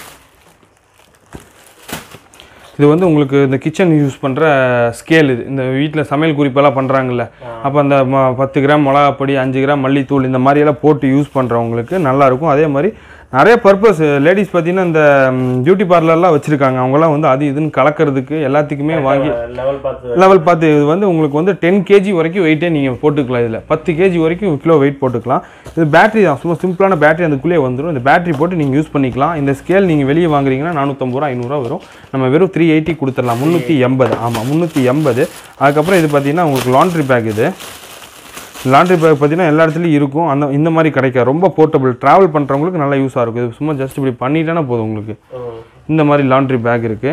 இது வந்து உங்களுக்கு இந்த கிச்சன் யூஸ் பண்ணுற ஸ்கேல் இது இந்த வீட்டில் சமையல் குறிப்பெல்லாம் பண்ணுறாங்கல்ல அப்போ அந்த ம பத்து கிராம் மிளகாப்பொடி அஞ்சு கிராம் மல்லித்தூள் இந்த மாதிரியெல்லாம் போட்டு யூஸ் பண்ணுறவங்களுக்கு நல்லாயிருக்கும் அதே மாதிரி நிறைய பர்பஸ் லேடிஸ் பார்த்தீங்கன்னா இந்த பியூட்டி பார்லர்லாம் வச்சுருக்காங்க அவங்களாம் வந்து அது இதுன்னு கலக்கிறதுக்கு எல்லாத்துக்குமே வாங்கி லெவல் பார்த்து லெவல் பார்த்து இது வந்து உங்களுக்கு வந்து டென் கேஜி வரைக்கும் வெயிட்டே நீங்கள் போட்டுக்கலாம் இதில் பத்து கேஜி வரைக்கும் கிலோ வெயிட் போட்டுக்கலாம் இது பேட்டரி தான் சும்மா சிம்பிளான பேட்டரி அதுக்குள்ளேயே வந்துடும் இந்த பேட்டரி போட்டு நீங்கள் யூஸ் பண்ணிக்கலாம் இந்த ஸ்கேல் நீங்கள் வெளியே வாங்குறீங்கன்னா நானூற்றம்பது ரூபா ஐநூறுரூவா வரும் நம்ம வெறும் த்ரீ எயிட்டி கொடுத்துடலாம் முந்நூற்றி எண்பது ஆமாம் முந்நூற்றி எண்பது அதுக்கப்புறம் இது பார்த்தீங்கன்னா உங்களுக்கு லாண்ட்ரி பேக் இது லாண்ட்ரி பேக் பார்த்தீங்கன்னா எல்லா இடத்துலையும் இருக்கும் அந்த இந்த மாதிரி கிடைக்காது ரொம்ப போர்ட்டபிள் ட்ராவல் பண்ணுறவங்களுக்கு நல்லா யூஸாக இருக்கும் இது சும்மா ஜஸ்ட் இப்படி பண்ணிட்டேன்னா போதும் உங்களுக்கு இந்த மாதிரி லாண்ட்ரி பேக் இருக்குது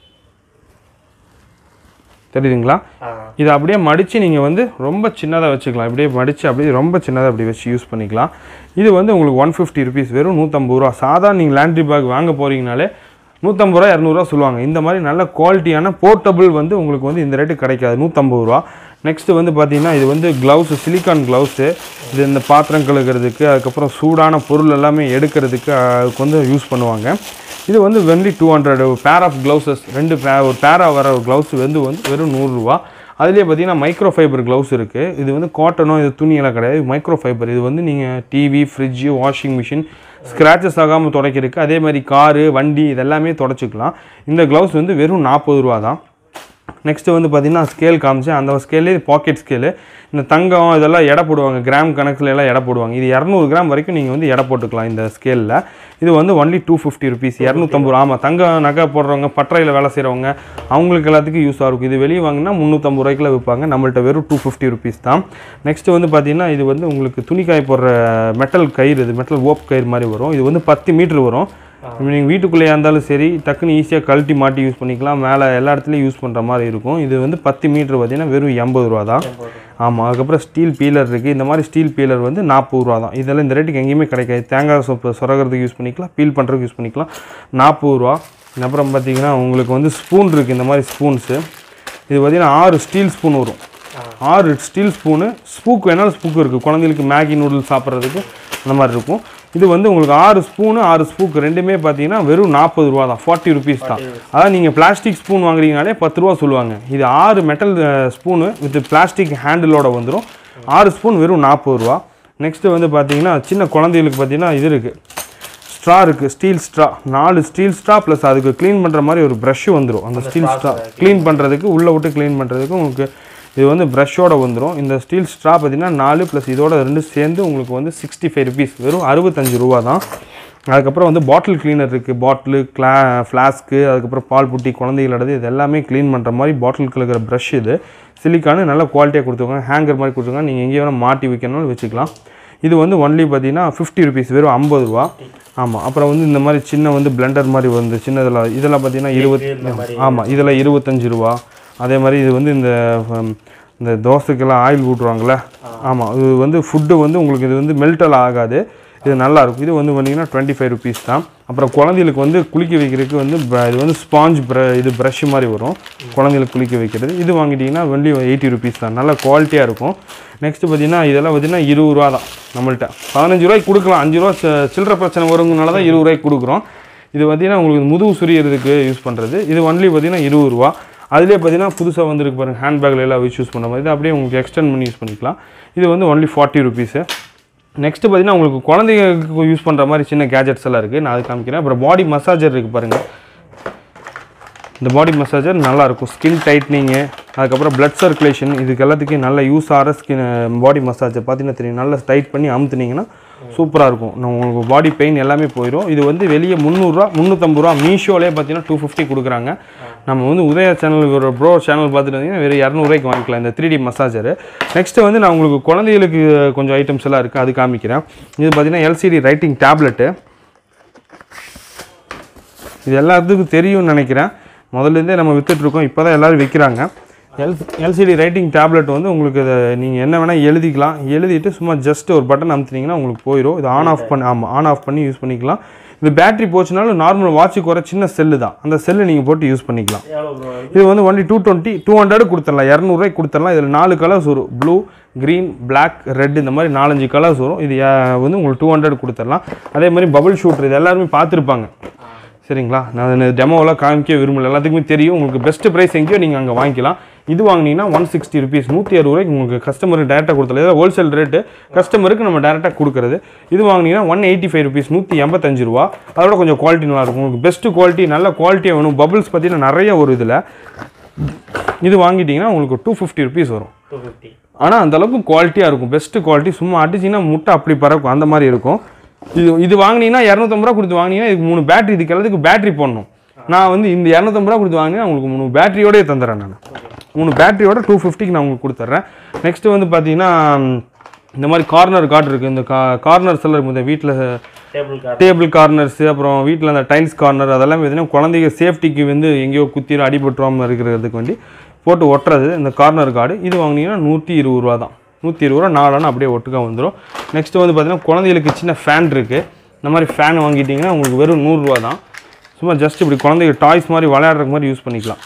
தெரியுதுங்களா ஆ இதை அப்படியே மடித்து நீங்கள் வந்து ரொம்ப சின்னதாக வச்சுக்கலாம் இப்படியே மடித்து அப்படியே ரொம்ப சின்னதாக அப்படி வச்சு யூஸ் பண்ணிக்கலாம் இது வந்து உங்களுக்கு ஒன் ஃபிஃப்டி ருபீஸ் வெறும் நூற்றம்பது ரூபா சாதா நீங்கள் லேண்ட்ரி பேக் வாங்க போகிறீங்கனாலே நூற்றம்பது ரூபா இரநூறுவா சொல்லுவாங்க இந்த மாதிரி நல்ல குவாலிட்டியான போர்ட்டபிள் வந்து உங்களுக்கு வந்து இந்த ரேட்டு கிடைக்காது நூற்றம்பது ரூபா நெக்ஸ்ட்டு வந்து பார்த்தீங்கன்னா இது வந்து க்ளவுஸு சிலிக்கான் க்ளவுஸு இது இந்த பாத்திரம் கழுகுறதுக்கு அதுக்கப்புறம் சூடான பொருள் எல்லாமே எடுக்கிறதுக்கு அதுக்கு வந்து யூஸ் பண்ணுவாங்க இது வந்து only two hundred pair of gloves ரெண்டு pair- ஒரு பேராக வர க்ளவுஸ் வந்து வந்து வெறும் நூறுரூவா அதுலேயே பார்த்தீங்கன்னா மைக்ரோ ஃபைபர் க்ளவுஸ் இருக்குது இது வந்து காட்டனோ இது துணியெல்லாம் கிடையாது மைக்ரோ ஃபைபர் இது வந்து நீங்கள் TV fridge washing machine scratches ஆகாமல் துடைக்கிறதுக்கு அதே மாதிரி காரு வண்டி இதெல்லாமே துடைச்சிக்கலாம் இந்த க்ளவுஸ் வந்து வெறும் நாற்பது ரூபா தான் நெக்ஸ்ட்டு வந்து பார்த்தீங்கன்னா ஸ்கேல் காமிச்சேன் அந்த ஸ்கேலே பாக்கெட் ஸ்கேலு இந்த தங்கம் இதெல்லாம் எடை போடுவாங்க கிராம் கணக்கில் எல்லாம் எடை போடுவாங்க இது இரநூறு கிராம் வரைக்கும் நீங்கள் வந்து எடை போட்டுக்கலாம் இந்த ஸ்கேலில் இது வந்து ஒன்லி டூ ஃபிஃப்டி ருபீஸ் இரநூத்தம்பது ரூபா ஆமாம் தங்க நகை போடுறவங்க பட்டறையில் வேலை செய்கிறவங்க அவங்களுக்கு எல்லாத்துக்கும் யூஸாக இருக்கும் இது வெளியே வாங்கினா முந்நூற்றம்பது ரூபாய்க்குள்ள விற்பாங்க நம்மள்ட்ட வெறும் டூ ஃபிஃப்டி ருபீஸ் தான் நெக்ஸ்ட்டு வந்து பார்த்தீங்கன்னா இது வந்து உங்களுக்கு துணிக்காய் போடுற மெட்டல் கயிறு இது மெட்டல் ஓப் கயிறு மாதிரி வரும் இது வந்து பத்து மீட்ரு வரும் நீங்கள் வீட்டுக்குள்ளேயே இருந்தாலும் சரி டக்குன்னு ஈஸியாக கழட்டி மாட்டி யூஸ் பண்ணிக்கலாம் மேலே எல்லா இடத்துலையும் யூஸ் பண்ணுற மாதிரி இருக்கும் இது வந்து பத்து மீட்ரு பார்த்தீங்கன்னா வெறும் எண்பது ரூபா தான் ஆமாம் அதுக்கப்புறம் ஸ்டீல் பீலர் இருக்குது இந்த மாதிரி ஸ்டீல் பீலர் வந்து நாற்பது ரூபா தான் இதெல்லாம் இந்த ரேட்டுக்கு எங்கேயுமே கிடைக்காது தேங்காய் சோப்பு சொரகிறதுக்கு யூஸ் பண்ணிக்கலாம் பீல் பண்ணுறதுக்கு யூஸ் பண்ணிக்கலாம் நாற்பது ரூபா அப்புறம் பார்த்தீங்கன்னா உங்களுக்கு வந்து ஸ்பூன் இருக்குது இந்த மாதிரி ஸ்பூன்ஸு இது பார்த்தீங்கன்னா ஆறு ஸ்டீல் ஸ்பூன் வரும் ஆறு ஸ்டீல் ஸ்பூனு ஸ்பூக் வேணாலும் ஸ்பூக் இருக்குது குழந்தைகளுக்கு மேகி நூடுல்ஸ் சாப்பிட்றதுக்கு அந்த மாதிரி இருக்கும் இது வந்து உங்களுக்கு ஆறு ஸ்பூனு ஆறு ஸ்பூக் ரெண்டுமே பார்த்தீங்கன்னா வெறும் நாற்பது ரூபா தான் ஃபார்ட்டி ருபீஸ் தான் அதாவது நீங்கள் பிளாஸ்டிக் ஸ்பூன் வாங்குறீங்கனாலே பத்து ரூபா சொல்லுவாங்க இது ஆறு மெட்டல் ஸ்பூனு வித் பிளாஸ்டிக் ஹேண்டிலோட வந்துடும் ஆறு ஸ்பூன் வெறும் நாற்பது ரூபா நெக்ஸ்ட்டு வந்து பார்த்தீங்கன்னா சின்ன குழந்தைகளுக்கு பார்த்தீங்கன்னா இது இருக்குது ஸ்ட்ரா இருக்குது ஸ்டீல் ஸ்ட்ரா நாலு ஸ்டீல் ஸ்ட்ரா ப்ளஸ் அதுக்கு க்ளீன் பண்ணுற மாதிரி ஒரு ப்ரஷ் வந்துடும் அந்த ஸ்டீல் ஸ்ட்ரா க்ளீன் பண்ணுறதுக்கு உள்ளே விட்டு க்ளீன் பண்ணுறதுக்கு உங்களுக்கு இது வந்து ப்ரஷ்ஷோட வந்துடும் இந்த ஸ்டீல் ஸ்ட்ரா பார்த்தீங்கன்னா நாலு ப்ளஸ் இதோட ரெண்டு சேர்ந்து உங்களுக்கு வந்து சிக்ஸ்டி ஃபைவ் ருபீஸ் வெறும் அறுபத்தஞ்சு ரூபா தான் அதுக்கப்புறம் வந்து பாட்டில் க்ளீனர் இருக்குது பாட்டிலு கிளா ஃப்ளாஸ்க்கு அதுக்கப்புறம் பால் புட்டி குழந்தைகளோடது இது எல்லாமே க்ளீன் பண்ணுற மாதிரி பாட்டிலுக்கு இருக்கிற ப்ரஷ் இது சிலிக்கானு நல்ல குவாலிட்டியாக கொடுத்துருக்காங்க ஹேங்கர் மாதிரி கொடுத்துருக்காங்க நீங்கள் எங்கேயும் வேணால் மாட்டி வைக்கணும்னு வச்சுக்கலாம் இது வந்து ஒன்லி பார்த்தீங்கன்னா ஃபிஃப்டி ருபீஸ் வெறும் ஐம்பது ரூபா ஆமாம் அப்புறம் வந்து இந்த மாதிரி சின்ன வந்து பிளெண்டர் மாதிரி வந்து சின்னதில் இதெல்லாம் பார்த்தீங்கன்னா இருபத்தி ஆமாம் இதில் இருபத்தஞ்சு ரூபா அதே மாதிரி இது வந்து இந்த ஹம், இந்த தோசைக்கெல்லாம் ஆயில் ஊட்டுவாங்கள்ல ஆமாம் இது வந்து ஃபுட்டு வந்து உங்களுக்கு இது வந்து மெல்டெல்லாம் ஆகாது இது நல்லா இருக்கும் இது வந்து பார்த்தீங்கன்னா டுவெண்ட்டி ஃபைவ் ருபீஸ் தான் அப்புறம் குழந்தைகளுக்கு வந்து குளிக்க வைக்கிறதுக்கு வந்து br- இது வந்து ஸ்பாஞ்ச் ப்ர இது ப்ரஷ் மாதிரி வரும் குழந்தைகளுக்கு குளிக்க வைக்கிறது இது வாங்கிட்டீங்கன்னா ஒன்லி எயிட்டி ருபீஸ் தான் நல்ல குவாலிட்டியாக இருக்கும் நெக்ஸ்ட்டு பார்த்தீங்கன்னா இதெல்லாம் பார்த்தீங்கன்னா இருபது ரூபா தான் நம்மள்ட்ட பதினஞ்சு ரூபாய்க்கு கொடுக்கலாம் அஞ்சு ரூபா சி- சில்லறை பிரச்சனை வருங்கனால தான் இருபது ரூபாய்க்கு கொடுக்குறோம் இது பார்த்தீங்கன்னா உங்களுக்கு முதுகு சுரியறதுக்கு யூஸ் பண்ணுறது இது ஒன்லி பார்த்தீங்கன்னா இருபது ரூபா அதுலேயே பார்த்தீங்கன்னா புதுசாக வந்துருக்கு பாருங்க ஹேண்ட்பேக்கில் எல்லாம் வச்சு யூஸ் பண்ணுற மாதிரி இது அப்படியே உங்களுக்கு எக்ஸ்டெண்ட் பண்ணி யூஸ் பண்ணிக்கலாம் இது வந்து ஒன்லி ஃபார்ட்டி ருபீஸு நெக்ஸ்ட்டு பார்த்தீங்கன்னா உங்களுக்கு குழந்தைங்களுக்கு யூஸ் பண்ணுற மாதிரி சின்ன கேஜெட்ஸ் எல்லாம் இருக்குது நான் அது காமிக்கிறேன் அப்புறம் பாடி மசாஜர் இருக்குது பாருங்கள் இந்த பாடி மசாஜர் நல்லாயிருக்கும் ஸ்கின் டைட்னிங்கு அதுக்கப்புறம் blood சர்க்குலேஷன் இதுக்கு எல்லாத்துக்கும் நல்ல யூஸ் ஆகிற ஸ்கின் பாடி மசாஜர் பார்த்தீங்கன்னா தெரியும் நல்லா டைட் பண்ணி அமுத்துனீங்கன்னா சூப்பராக இருக்கும் நம்ம உங்களுக்கு பாடி பெயின் எல்லாமே போயிடும் இது வந்து வெளியே முந்நூறுரூவா முந்நூற்றம்பது ரூபா மீஷோலே பார்த்தீங்கன்னா டூ ஃபிஃப்டி கொடுக்குறாங்க நம்ம வந்து உதயா சேனல் ஒரு ப்ரோ சேனல் பார்த்துட்டு வந்தீங்கன்னா வெறும் இரநூறுவாய்க்கு வாங்கிக்கலாம் இந்த த்ரீ டி மசாஜர் நெக்ஸ்ட்டு வந்து நான் உங்களுக்கு குழந்தைகளுக்கு கொஞ்சம் ஐட்டம்ஸ் எல்லாம் இருக்குது அது காமிக்கிறேன் இது பார்த்தீங்கன்னா எல்சிடி ரைட்டிங் டேப்லெட்டு இது எல்லாத்துக்கும் தெரியும்னு நினைக்கிறேன் முதல்லேருந்தே நம்ம வித்துட்ருக்கோம் இப்போ தான் எல்லோரும் விற்கிறாங்க எல் எல்சிடி ரைட்டிங் டேப்லெட் வந்து உங்களுக்கு இதை நீங்கள் என்ன வேணால் எழுதிக்கலாம் எழுதிட்டு சும்மா ஜஸ்ட் ஒரு பட்டன் அமுத்துனீங்கன்னா உங்களுக்கு போயிடும் இது ஆன் ஆஃப் பண்ணி ஆமாம் ஆன் ஆஃப் பண்ணி யூஸ் பண்ணிக்கலாம் இது பேட்டரி போச்சுனாலும் நார்மல் வாட்சுக்கு வர சின்ன செல்லு தான் அந்த செல்லு நீங்கள் போட்டு யூஸ் பண்ணிக்கலாம் எவ்வளோ ப்ரோ இது வந்து only two twenty two hundred கொடுத்துடலாம் இரநூறுவாய்க்கு கொடுத்துடலாம் இதில் நாலு கலர்ஸ் வரும் ப்ளூ க்ரீன் பிளாக் ரெட் இந்த மாதிரி நாலஞ்சு கலர்ஸ் வரும் இது அஹ், வந்து உங்களுக்கு டூ ஹண்ட்ரட் கொடுத்துடலாம் அதே மாதிரி பபிள் ஷூட்டர் இது எல்லாருமே பார்த்துருப்பாங்க சரிங்களா நான் இந்த டெமோவெல்லாம் காமிக்க விரும்பல எல்லாத்துக்குமே தெரியும் உங்களுக்கு பெஸ்ட் ப்ரைஸ் எங்கேயோ நீங்கள் அங்கே வாங்கிக்கலாம் இது வாங்கினீங்கன்னா ஒன் சிக்ஸ்டி ருபீஸ் நூற்றி அறுபது ரூபாய்க்கு உங்களுக்கு கஸ்டமருக்கு டேரெக்டாக கொடுத்தல ஏதாவது ஹோல்சேல் ரேட்டு கஸ்டமருக்கு நம்ம டேரெக்டாக கொடுக்குறது இது வாங்கினீங்கன்னா ஒன் எயிட்டி ஃபைவ் ருபீஸ் நூற்றி எண்பத்தஞ்சு ரூபா அதோட கொஞ்சம் குவாலிட்டி நல்லாயிருக்கும் உங்களுக்கு பெஸ்ட் குவாலிட்டி நல்ல குவாலிட்டியாக வேணும் பபிள்ஸ் பார்த்தீங்கன்னா நிறைய ஒரு இதில் இது வாங்கிட்டீங்கன்னா உங்களுக்கு டூ ஃபிஃப்டி ருபீஸ் வரும் டூ ஃபிஃப்டி ஆனால் அந்த அளவுக்கு குவாலிட்டியாக இருக்கும் பெஸ்ட் குவாலிட்டி சும்மா அடிச்சிங்கன்னா முட்டை அப்படி பறக்கும் அந்த மாதிரி இருக்கும் இது இது வாங்கினீங்கன்னா இரநூத்தம்பது ரூபா கொடுத்து வாங்கினீங்கன்னா இதுக்கு மூணு பேட்டரி இதுக்கு எல்லாத்துக்கு பேட்டரி போடணும் நான் வந்து இந்த இரநூத்தம்பது ரூபா கொடுத்து வாங்கினா உங்களுக்கு மூணு பேட்டரியோடய தந்துடுறேன் நான் மூணு பேட்டரியோட டூ ஃபிஃப்டிக்கு நான் உங்களுக்கு கொடுத்துட்றேன் நெக்ஸ்ட்டு வந்து பார்த்தீங்கன்னா ம், இந்த மாதிரி கார்னர் கார்டு இருக்குது இந்த கா கார்னர்ஸ் எல்லாம் இருக்கும் இந்த வீட்டில் டேபிள் கார் டேபிள் கார்னர்ஸ் அப்புறம் வீட்டில் அந்த டைல்ஸ் கார்னர் அதெல்லாம் பார்த்தீங்கன்னா குழந்தைங்க சேஃப்டிக்கு வந்து எங்கேயோ குத்திரும் அடிபட்டுறாமல் இருக்கிறதுக்கு வேண்டி போட்டு ஒட்டுறது இந்த கார்னர் கார்டு இது வாங்கினீங்கன்னா நூற்றி இருபது ரூபா தான் நூற்றி இருபது ரூபா நாலுனா அப்படியே ஒட்டுக்கா வந்துடும் நெக்ஸ்ட் வந்து பார்த்தீங்கன்னா குழந்தைகளுக்கு சின்ன ஃபேன் இருக்குது இந்த மாதிரி ஃபேன் வாங்கிட்டீங்கன்னா உங்களுக்கு வெறும் நூறுரூவா தான் சும்மா ஜஸ்ட் இப்படி குழந்தைங்க டாய்ஸ் மாதிரி விளையாடுறதுக்கு மாதிரி யூஸ் பண்ணிக்கலாம்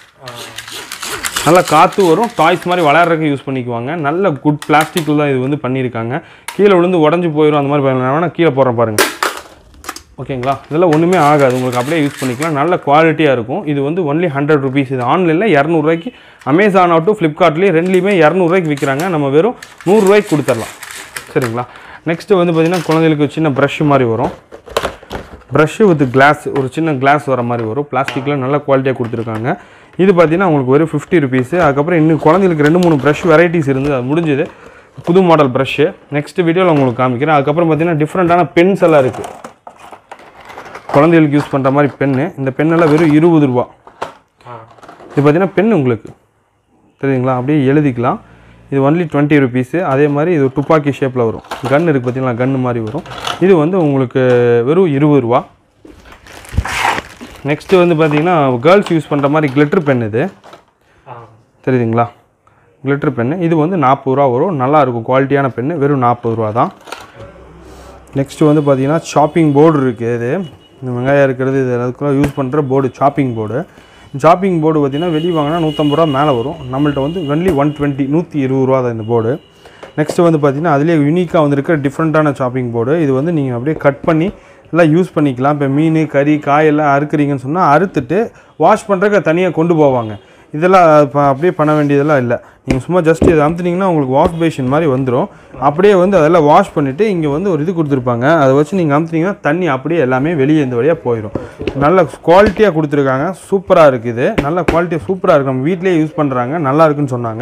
நல்லா காற்று வரும் டாய்ஸ் மாதிரி விளையாடுறதுக்கு யூஸ் பண்ணிக்குவாங்க நல்ல குட் பிளாஸ்டிக்கில் தான் இது வந்து பண்ணியிருக்காங்க கீழே விழுந்து உடஞ்சி போயிடும் அந்த மாதிரி பண்ணலாம் வேணால் கீழே போடுறேன் பாருங்கள் ஓகேங்களா இதெல்லாம் ஒன்றுமே ஆகாது உங்களுக்கு அப்படியே யூஸ் பண்ணிக்கலாம் நல்ல குவாலிட்டியாக இருக்கும் இது வந்து ஒன்லி ஹண்ட்ரட் ருபீஸ் இது ஆன்லைனில் இரநூறுவாய்க்கு அமேசான் ஆகட்டும் ஃப்ளிப்கார்ட்லேயும் ரெண்டுலேயுமே இரநூறுவாய்க்கு விற்கிறாங்க நம்ம வெறும் நூறுரூவாய்க்கு கொடுத்துடலாம் சரிங்களா நெக்ஸ்ட்டு வந்து பார்த்திங்கன்னா குழந்தைகளுக்கு சின்ன ப்ரஷ் மாதிரி வரும் ப்ரஷ்ஷு வித் கிளாஸ் ஒரு சின்ன கிளாஸ் வர மாதிரி வரும் பிளாஸ்டிக்கில் நல்ல குவாலிட்டியாக கொடுத்துருக்காங்க இது பார்த்தீங்கன்னா உங்களுக்கு வெறும் ஃபிஃப்டி ருபீஸு அதுக்கப்புறம் இன்னும் குழந்தைகளுக்கு ரெண்டு மூணு ப்ரஷ் வெரைட்டிஸ் இருந்து அது முடிஞ்சது புது மாடல் ப்ரஷ்ஷு நெக்ஸ்ட் வீடியோவில் உங்களுக்கு காமிக்கிறேன் அதுக்கப்புறம் பார்த்தீங்கன்னா டிஃப்ரெண்ட்டான பென்ஸ் எல்லாம் இருக்குது குழந்தைகளுக்கு யூஸ் பண்ணுற மாதிரி பென்னு இந்த பெண்ணெல்லாம் வெறும் இருபது ரூபா ஆ இது பார்த்தீங்கன்னா பென் உங்களுக்கு தெரியுங்களா அப்படியே எழுதிக்கலாம் இது ஒன்லி டுவெண்ட்டி ருபீஸு அதே மாதிரி இது துப்பாக்கி ஷேப்பில் வரும் கன் இருக்குது பார்த்தீங்களா கன்று மாதிரி வரும் இது வந்து உங்களுக்கு வெறும் இருபது ரூபா நெக்ஸ்ட்டு வந்து பார்த்தீங்கன்னா கேர்ள்ஸ் யூஸ் பண்ணுற மாதிரி கிளிட்டர் பென் இது ஆ தெரியுதுங்களா கிளிட்டர் பென்னு இது வந்து நாற்பது ரூபா வரும் நல்லா இருக்கும் குவாலிட்டியான பென்னு வெறும் நாற்பது ரூபா தான் நெக்ஸ்ட்டு வந்து பார்த்தீங்கன்னா ஷாப்பிங் போர்டு இருக்குது இது இந்த வெங்காயம் இருக்கிறது இது அதுக்குலாம் யூஸ் பண்ணுற board chopping board chopping board பார்த்தீங்கன்னா வெளியே வாங்கினா நூற்றம்பது ரூபா மேலே வரும் நம்மள்ட்ட வந்து ஒன்லி ஒன் டுவெண்ட்டி நூற்றி இருபது ரூபா தான் இந்த போர்டு நெக்ஸ்ட்டு வந்து பார்த்தீங்கன்னா அதுலேயே யூனிக்காக வந்திருக்க டிஃப்ரெண்ட்டான ஷாப்பிங் போர்டு இது வந்து நீங்கள் அப்படியே கட் பண்ணி எல்லாம் யூஸ் பண்ணிக்கலாம் இப்போ மீன் கறி காய் எல்லாம் அறுக்குறீங்கன்னு சொன்னால் அறுத்துட்டு வாஷ் பண்ணுறதுக்கு தனியாக கொண்டு போவாங்க இதெல்லாம் இப்போ அப்படியே பண்ண வேண்டியதெல்லாம் இல்லை நீங்கள் சும்மா ஜஸ்ட் இதை அமுத்துனீங்கன்னா உங்களுக்கு வாஷ் பேஷன் மாதிரி வந்துடும் அப்படியே வந்து அதெல்லாம் வாஷ் பண்ணிவிட்டு இங்கே வந்து ஒரு இது கொடுத்துருப்பாங்க அதை வச்சு நீங்கள் அமுத்துனீங்கன்னா தண்ணி அப்படியே எல்லாமே வெளியே இந்த வழியாக போயிடும் நல்ல குவாலிட்டியாக கொடுத்துருக்காங்க சூப்பராக இருக்குது நல்ல குவாலிட்டி சூப்பராக இருக்குது நம்ம வீட்டிலேயே யூஸ் பண்ணுறாங்க நல்லா இருக்குன்னு சொன்னாங்க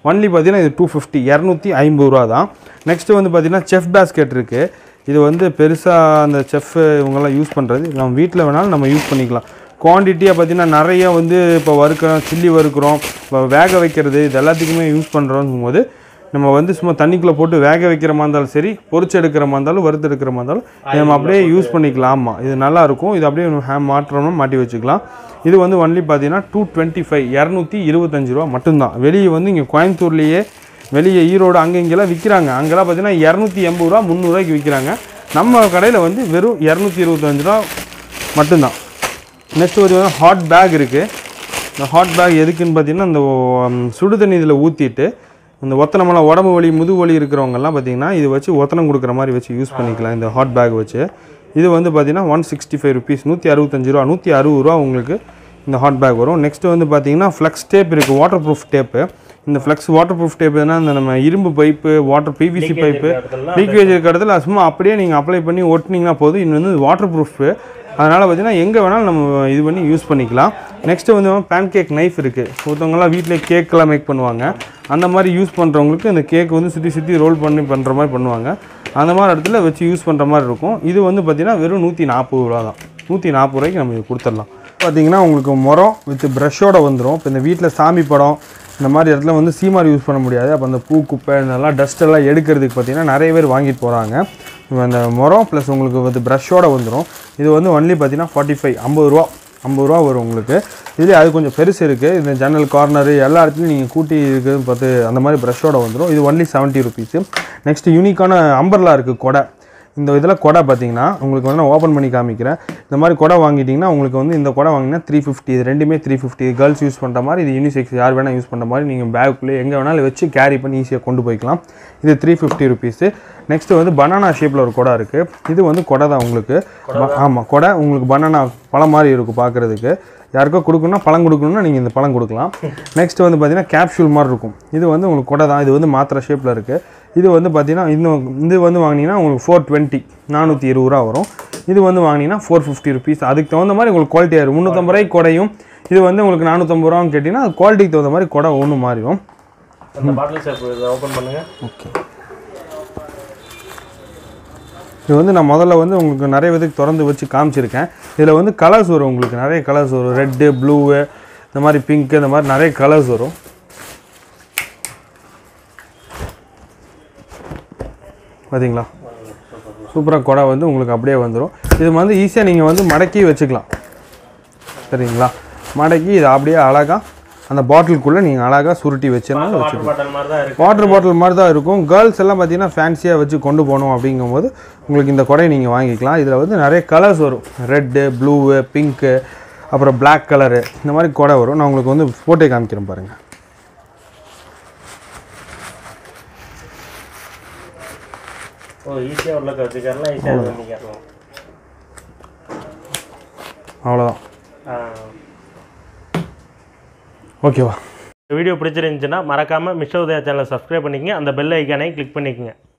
ஒன்லி பார்த்தீங்கன்னா இது டூ ஃபிஃப்டி இரநூத்தி ஐம்பது ரூபா தான் நெக்ஸ்ட்டு வந்து பார்த்தீங்கன்னா செஃப் பேஸ்கெட் இருக்குது இது வந்து பெருசாக அந்த செஃப் இவங்கெல்லாம் யூஸ் பண்ணுறது நம்ம வீட்டில் வேணாலும் நம்ம யூஸ் பண்ணிக்கலாம் குவான்டிட்டியாக பார்த்தீங்கன்னா நிறைய வந்து இப்போ வறுக்கிறோம் சில்லி வறுக்கிறோம் இப்போ வேக வைக்கிறது இது எல்லாத்துக்குமே யூஸ் பண்ணுறோங்கும் போது நம்ம வந்து சும்மா தண்ணிக்குள்ளே போட்டு வேக வைக்கிற மாதிரி இருந்தாலும் சரி பொரிச்சு எடுக்கிற மாதிரி இருந்தாலும் வறுத்து எடுக்கிற மாதிரி இருந்தாலும் இதை நம்ம அப்படியே யூஸ் பண்ணிக்கலாம் ஆமாம் இது நல்லா இருக்கும் இது அப்படியே ஹே மாற்றணும்னா மாட்டி வச்சுக்கலாம் இது வந்து ஒன்லி பார்த்தீங்கன்னா டூ டுவெண்ட்டி ஃபைவ் இரநூத்தி இருபத்தஞ்சு ரூபா மட்டும்தான் வெளியே வந்து இங்கே கோயம்புத்தூர்லேயே வெளியே ஈரோடு அங்கே இங்கெல்லாம் விற்கிறாங்க அங்கெல்லாம் பார்த்தீங்கன்னா இரநூத்தி எண்பது ரூபா முந்நூறுரூவாய்க்கு விற்கிறாங்க நம்ம கடையில் வந்து வெறும் இரநூத்தி இருபத்தஞ்சு ரூபா மட்டும்தான் நெக்ஸ்ட் பார்த்தீங்கன்னா ஹாட் பேக் இருக்குது இந்த ஹாட் பேக் எதுக்குன்னு பார்த்தீங்கன்னா இந்த உம், சுடு தண்ணி இதில் ஊற்றிட்டு இந்த ஒத்தனமெல்லாம் உடம்பு வலி முதுகு வலி இருக்கிறவங்கெல்லாம் பார்த்தீங்கன்னா இது வச்சு ஒத்தனம் கொடுக்குற மாதிரி வச்சு யூஸ் பண்ணிக்கலாம் இந்த ஹாட் பேக் வச்சு இது வந்து பார்த்தீங்கன்னா ஒன் சிக்ஸ்டி ஃபைவ் ருபீஸ் நூற்றி அறுபத்தஞ்சு ரூபா நூற்றி அறுபது ரூபா உங்களுக்கு இந்த ஹாட் பேக் வரும் நெக்ஸ்ட் வந்து பார்த்தீங்கன்னா ஃப்ளெக்ஸ் டேப் இருக்குது வாட்டர் ப்ரூஃப் டேப்பு இந்த ஃப்ளெக்ஸ் வாட்டர் ப்ரூஃப் டேப் எதுனா இந்த நம்ம இரும்பு பைப்பு வாட்டர் பிவிசி பைப்பு இடத்துலலாம் லீக்கேஜ் இருக்க இடத்துல சும்மா அப்படியே நீங்கள் அப்ளை பண்ணி ஒட்டினீங்கன்னா போதும் இது வந்து வாட்டர் ப்ரூஃப் அதனால் பார்த்தீங்கன்னா எங்கே வேணாலும் நம்ம இது பண்ணி யூஸ் பண்ணிக்கலாம் நெக்ஸ்ட்டு வந்து பேன் கேக் நைஃப் இருக்குது ஒருத்தவங்கலாம் வீட்டில் கேக்கெல்லாம் மேக் பண்ணுவாங்க அந்த மாதிரி யூஸ் பண்ணுறவங்களுக்கு இந்த கேக் வந்து சுற்றி சுற்றி ரோல் பண்ணி பண்ணுற மாதிரி பண்ணுவாங்க அந்த மாதிரி இடத்துல வச்சு யூஸ் பண்ணுற மாதிரி இருக்கும் இது வந்து பார்த்திங்கன்னா வெறும் நூற்றி நாற்பது ரூபா தான் நூற்றி நாற்பது ரூபாய்க்கு நம்ம இது கொடுத்துடலாம் பார்த்தீங்கன்னா உங்களுக்கு முறம் வித் ப்ரஷ்ஷோட வந்துடும் இப்போ இந்த வீட்டில் சாமி படம் இந்த மாதிரி இடத்துல வந்து சீமார் யூஸ் பண்ண முடியாது அப்போ அந்த பூ குப்பை இதெல்லாம் டஸ்ட் எல்லாம் எடுக்கிறதுக்கு பார்த்தீங்கன்னா நிறைய பேர் வாங்கிட்டு போகிறாங்க அந்த முறம் ப்ளஸ் உங்களுக்கு வந்து ப்ரஷ்ஷோட வந்துடும் இது வந்து ஒன்லி பார்த்தீங்கன்னா ஃபார்ட்டி ஃபைவ் ஐம்பது ரூபா ஐம்பது ரூபா வரும் உங்களுக்கு இதுலேயே அது கொஞ்சம் பெருசு இருக்குது இந்த ஜன்னல் கார்னரு எல்லா இடத்துலையும் நீங்கள் கூட்டி இருக்குது பார்த்து அந்த மாதிரி ப்ரஷ்ஷோட வந்துடும் இது ஒன்லி செவன்ட்டி ருபீஸு நெக்ஸ்ட் யூனிக்கான அம்பர்லா இருக்குது கொடை இந்த இதில் கொடை பார்த்தீங்கன்னா உங்களுக்கு வந்து நான் ஓப்பன் பண்ணி காமிக்கிறேன் இந்த மாதிரி கொடை வாங்கிட்டிங்கன்னா உங்களுக்கு வந்து இந்த கொடை வாங்கினா த்ரீ ஃபிஃப்டி இது ரெண்டுமே த்ரீ ஃபிஃப்டி கேர்ள்ஸ் யூஸ் பண்ணுற மாதிரி இது யூனிசெக்ஸ் யார் வேணால் யூஸ் பண்ணுற மாதிரி நீங்கள் பேக்குள்ளே எங்கே வேணாலும் வச்சு கேரி பண்ணி ஈஸியாக கொண்டு போய்க்கலாம் இது த்ரீ ஃபிஃப்டி ருபீஸு நெக்ஸ்ட்டு வந்து பனானா ஷேப்பில் ஒரு கொடை இருக்குது இது வந்து கொடை தான் உங்களுக்கு ஆமாம் கொடை உங்களுக்கு பனானா பழம் மாதிரி இருக்கும் பார்க்குறதுக்கு யாருக்கோ கொடுக்கணும்னா பழம் கொடுக்கணும்னா நீங்கள் இந்த பழம் கொடுக்கலாம் நெக்ஸ்ட் வந்து பார்த்தீங்கன்னா கேப்சூல் மாதிரி இருக்கும் இது வந்து உங்களுக்கு கொடை தான் இது வந்து மாத்திரை ஷேப்பில் இருக்குது இது வந்து பார்த்தீங்கன்னா இன்னும் இது வந்து வாங்கினீங்கன்னா உங்களுக்கு ஃபோர் டுவெண்ட்டி நானூற்றி இருபது ரூபா வரும் இது வந்து வாங்கினீங்கன்னா ஃபோர் ஃபிஃப்டி ருபீஸ் அதுக்கு தகுந்த மாதிரி உங்களுக்கு குவாலிட்டி ஆயிரும் முந்நூற்றம்பது ரூபாய்க்கு கொடையும் இது வந்து உங்களுக்கு நானூற்றம்பது ரூபான்னு கேட்டிங்கன்னா அது குவாலிட்டிக்கு தகுந்த மாதிரி கொடை ஒன்று மாறிடும் அந்த பாட்டில் ஷாப் இதை ஓப்பன் பண்ணுங்கள் ஓகே இது வந்து நான் முதல்ல வந்து உங்களுக்கு நிறைய விதத்துக்கு திறந்து வச்சு காமிச்சிருக்கேன் இதில் வந்து கலர்ஸ் வரும் உங்களுக்கு நிறைய கலர்ஸ் வரும் ரெட்டு ப்ளூவு இந்த மாதிரி பிங்க்கு இந்த மாதிரி நிறைய கலர்ஸ் வரும் பார்த்தீங்களா சூப்பராக கொடை வந்து உங்களுக்கு அப்படியே வந்துடும் இது வந்து ஈஸியாக நீங்கள் வந்து மடக்கி வச்சுக்கலாம் சரிங்களா மடக்கி இது அப்படியே அழகாக அந்த பாட்டிலுக்குள்ளே நீங்கள் அழகாக சுருட்டி வச்சுருந்தாலும் வாட்டர் பாட்டில் மாதிரி தான் இருக்கு வாட்டர் பாட்டில் மாதிரி தான் இருக்கும் கேர்ள்ஸ் எல்லாம் பார்த்தீங்கன்னா ஃபேன்சியாக வச்சு கொண்டு போகணும் அப்படிங்கும்போது உங்களுக்கு இந்த கொடையை நீங்கள் வாங்கிக்கலாம் இதில் வந்து நிறைய கலர்ஸ் வரும் ரெட்டு ப்ளூவு பிங்க்கு அப்புறம் Black கலரு இந்த மாதிரி கொடை வரும் நான் உங்களுக்கு வந்து போட்டே காமிக்கிறேன் பாருங்கள் ஓ ஈஸியாக உள்ள வச்சுக்கலாம் ஈஸியாக இது பண்ணிக்கலாம் அவ்வளோதான் ஆ. ஓகேவா இந்த வீடியோ பிடிச்சிருந்துச்சுன்னா மறக்காமல் மிஸ்டர் உதயா சேனலை சப்ஸ்கிரைப் பண்ணிக்கங்க அந்த பெல் ஐக்கானையும் கிளிக் பண்ணிக்கங்க